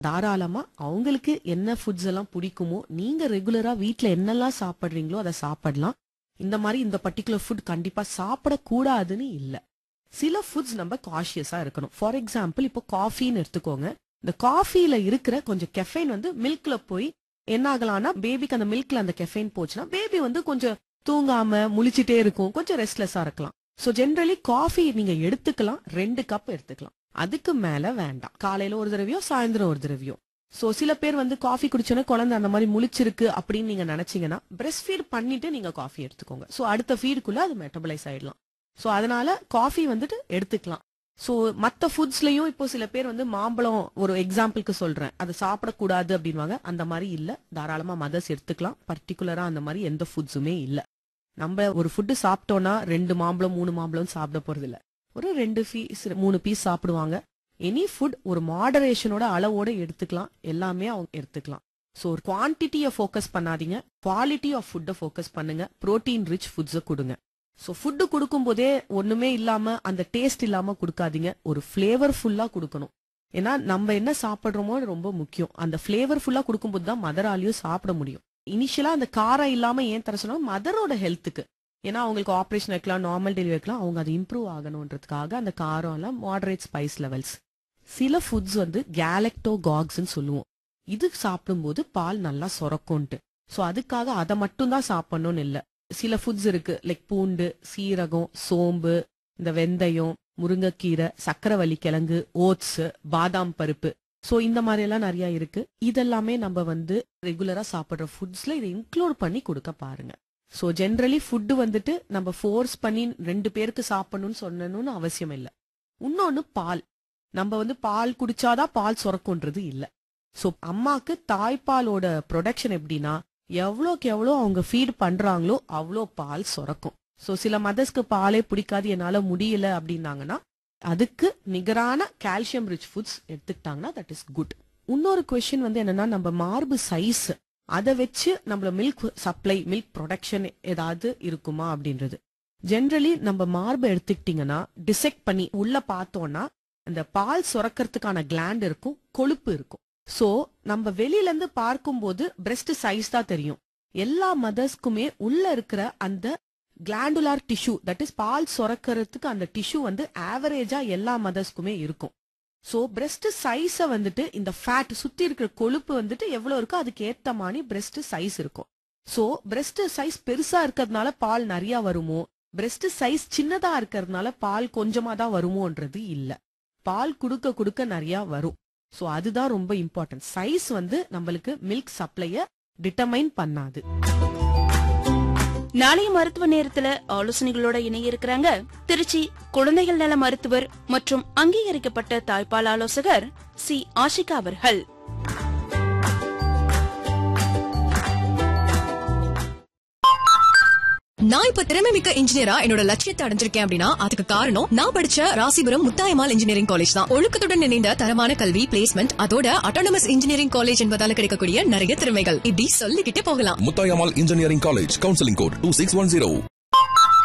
தாராளமா அவங்களுக்கு என்ன ஃபுட்ஸ் எல்லாம் பிடிக்குமோ நீங்க ரெகுலரா வீட்ல என்னெல்லாம் சாப்பிடுறீங்களோ அதை சாப்பிடலாம் இந்த மாதிரி இந்த பர்டிகுலர் ஃபுட் கண்டிப்பா சாப்பிடக்கூடாதுன்னு இல்ல சில ஃபுட்ஸ் நம்ம காஷியஸா இருக்கணும் ஃபார் எக்ஸாம்பிள் இப்போ காஃபின்னு எடுத்துக்கோங்க இந்த காஃபில இருக்கிற கொஞ்சம் கெஃபைன் வந்து மில்க்ல போய் என்ன ஆகலாம்னா பேபிக்கு அந்த மில்க்ல அந்த கெஃபைன் போச்சுன்னா பேபி வந்து கொஞ்சம் தூங்காம முழிச்சிட்டே இருக்கும் கொஞ்சம் ரெஸ்ட்லெஸ்ஸா இருக்கலாம் சோ ஜென்ரலி காஃபி நீங்க எடுத்துக்கலாம் ரெண்டு கப் எடுத்துக்கலாம் அதுக்கு மேல வேண்டாம் காலையில ஒரு தடவையோ சாயந்தரம் ஒரு தடவையோ சோ சில பேர் வந்து காஃபி குடிச்சோன்னே குழந்தை அந்த மாதிரி முழிச்சிருக்கு அப்படின்னு நீங்க நினைச்சீங்கன்னா பிரஸ்ட் ஃபீட் பண்ணிட்டு நீங்க காஃபி எடுத்துக்கோங்க சோ அடுத்த ஃபீடுக்குள்ள அது மெட்டபலைஸ் ஆயிடலாம் சோ அதனால காஃபி வந்துட்டு எடுத்துக்கலாம் சோ மத்த ஃபுட்ஸ்லயும் இப்போ சில பேர் வந்து மாம்பழம் ஒரு எக்ஸாம்பிளுக்கு சொல்றேன் அது சாப்பிடக்கூடாது அப்படின்வாங்க அந்த மாதிரி இல்ல தாராளமா மதர்ஸ் எடுத்துக்கலாம் பர்டிகுலரா அந்த மாதிரி எந்த ஃபுட்ஸுமே இல்ல நம்ம ஒரு ஃபுட்டு சாப்பிட்டோம்னா ரெண்டு மாம்பழம் மூணு மாம்பழம் சாப்பிட போறது இல்ல ஒரு ரெண்டு பீஸ் மூணு பீஸ் சாப்பிடுவாங்க எனி ஃபுட் ஒரு மாடரேஷனோட அளவோட எடுத்துக்கலாம் எல்லாமே அவங்க எடுத்துக்கலாம் ஸோ ஒரு குவான்டிட்டியை ஃபோக்கஸ் பண்ணாதீங்க குவாலிட்டி ஆஃப் ஃபுட்டை ஃபோக்கஸ் பண்ணுங்க புரோட்டீன் ரிச் ஃபுட்ஸை கொடுங்க ஸோ ஃபுட்டு கொடுக்கும் போதே ஒண்ணுமே இல்லாம அந்த டேஸ்ட் இல்லாம கொடுக்காதீங்க ஒரு ஃபிளேவர்ஃபுல்லா கொடுக்கணும் ஏன்னா நம்ம என்ன சாப்பிடுறோமோ ரொம்ப முக்கியம் அந்த ஃபிளேவர்ஃபுல்லா கொடுக்கும்போது தான் மதராலையும் சாப்பிட முடியும் இனிஷியலா அந்த காரம் இல்லாம ஏன் தர சொன்னா மதரோட ஹெல்த்துக்கு ஏன்னா அவங்களுக்கு ஆப்ரேஷன் வைக்கலாம் நார்மல் டெலிவரி வைக்கலாம் அவங்க அது இம்ப்ரூவ் ஆகணுன்றதுக்காக அந்த காரம் எல்லாம் மாடரேட் ஸ்பைஸ் லெவல்ஸ் சில ஃபுட்ஸ் வந்து கேலக்டோ காக்ஸ்ன்னு சொல்லுவோம் இது சாப்பிடும்போது பால் நல்லா சுரக்கும்ட்டு ஸோ அதுக்காக அதை மட்டும் தான் சாப்பிடணும்னு இல்ல சில ஃபுட்ஸ் இருக்கு லைக் பூண்டு சீரகம் சோம்பு இந்த வெந்தயம் முருங்கைக்கீரை சக்கரவள்ளி கிழங்கு ஓட்ஸ் பாதாம் பருப்பு சோ இந்த மாதிரி எல்லாம் நிறைய இருக்கு இதெல்லாமே நம்ம வந்து ரெகுலரா சாப்பிடுற ஃபுட்ஸ்ல இதை இன்க்ளூட் பண்ணி கொடுக்க பாருங்க சோ ஜென்ரலி ஃபுட்டு வந்துட்டு நம்ம ஃபோர்ஸ் பண்ணி ரெண்டு பேருக்கு சாப்பிடணும்னு சொன்னணும்னு அவசியம் இல்ல இன்னொன்னு பால் நம்ம வந்து பால் குடிச்சாதான் பால் சுரக்கும்ன்றது இல்ல சோ அம்மாக்கு தாய்ப்பாலோட ப்ரொடக்ஷன் எப்படின்னா எவ்வளோக்கு எவ்வளோ அவங்க ஃபீட் பண்றாங்களோ அவ்வளோ பால் சுரக்கும் சோ சில மதர்ஸ்க்கு பாலே பிடிக்காது என்னால முடியல அப்படின்னாங்கன்னா அதுக்கு நிகரான கால்சியம் ரிச் ஃபுட்ஸ் எடுத்துக்கிட்டாங்கன்னா தட் இஸ் குட் இன்னொரு கொஸ்டின் வந்து என்னன்னா நம்ம மார்பு சைஸ் அதை வச்சு நம்மள மில்க் சப்ளை மில்க் ப்ரொடக்ஷன் ஏதாவது இருக்குமா அப்படின்றது ஜென்ரலி நம்ம மார்பு எடுத்துக்கிட்டீங்கன்னா டிசெக்ட் பண்ணி உள்ள பார்த்தோம்னா அந்த பால் சுரக்கிறதுக்கான கிளாண்ட் இருக்கும் கொழுப்பு இருக்கும் சோ நம்ம வெளியில இருந்து பார்க்கும்போது பிரஸ்ட் சைஸ் தான் தெரியும் எல்லா மதர்ஸ்க்குமே உள்ள இருக்கிற அந்த கிளாண்டுலார் டிஷ்யூ தட் இஸ் பால் சுரக்கிறதுக்கு அந்த டிஷ்யூ வந்து ஆவரேஜா எல்லா மதர்ஸ்க்குமே இருக்கும் சோ பிரஸ்ட் சைஸ வந்துட்டு இந்த ஃபேட் சுத்தி இருக்கிற கொழுப்பு வந்துட்டு எவ்வளவு இருக்கோ அதுக்கு ஏத்த மாதிரி பிரஸ்ட் சைஸ் இருக்கும் சோ பிரஸ்ட் சைஸ் பெருசா இருக்கிறதுனால பால் நிறைய வருமோ பிரஸ்ட் சைஸ் சின்னதா இருக்கிறதுனால பால் கொஞ்சமா தான் வருமோன்றது இல்ல பால் குடுக்க குடுக்க நிறைய வரும் சோ அதுதான் ரொம்ப இம்பார்ட்டன்ட் சைஸ் வந்து நம்மளுக்கு மில்க் சப்ளைய டிட்டர்மைன் பண்ணாது நாளைய மருத்துவ நேரத்துல ஆலோசனைகளோட இணைய இருக்கிறாங்க திருச்சி குழந்தைகள் நல மருத்துவர் மற்றும் அங்கீகரிக்கப்பட்ட தாய்ப்பால் ஆலோசகர் சி ஆஷிகா அவர்கள் நான் இப்ப திறமை மிக்க இன்ஜினியரா என்னோட லட்சியத்தை அடைஞ்சிருக்கேன் அப்படின்னா அதுக்கு காரணம் நான் படிச்ச ராசிபுரம் முத்தாயமால் இன்ஜினியரிங் காலேஜ் தான் ஒழுக்கத்துடன் இணைந்த தரமான கல்வி பிளேஸ்மெண்ட் அதோட அட்டானமஸ் இன்ஜினியரிங் காலேஜ் என்பதால கிடைக்கக்கூடிய நிறைய திறமைகள் இப்படி சொல்லிக்கிட்டே போகலாம் Muthayammal engineering college counselling code two six one zero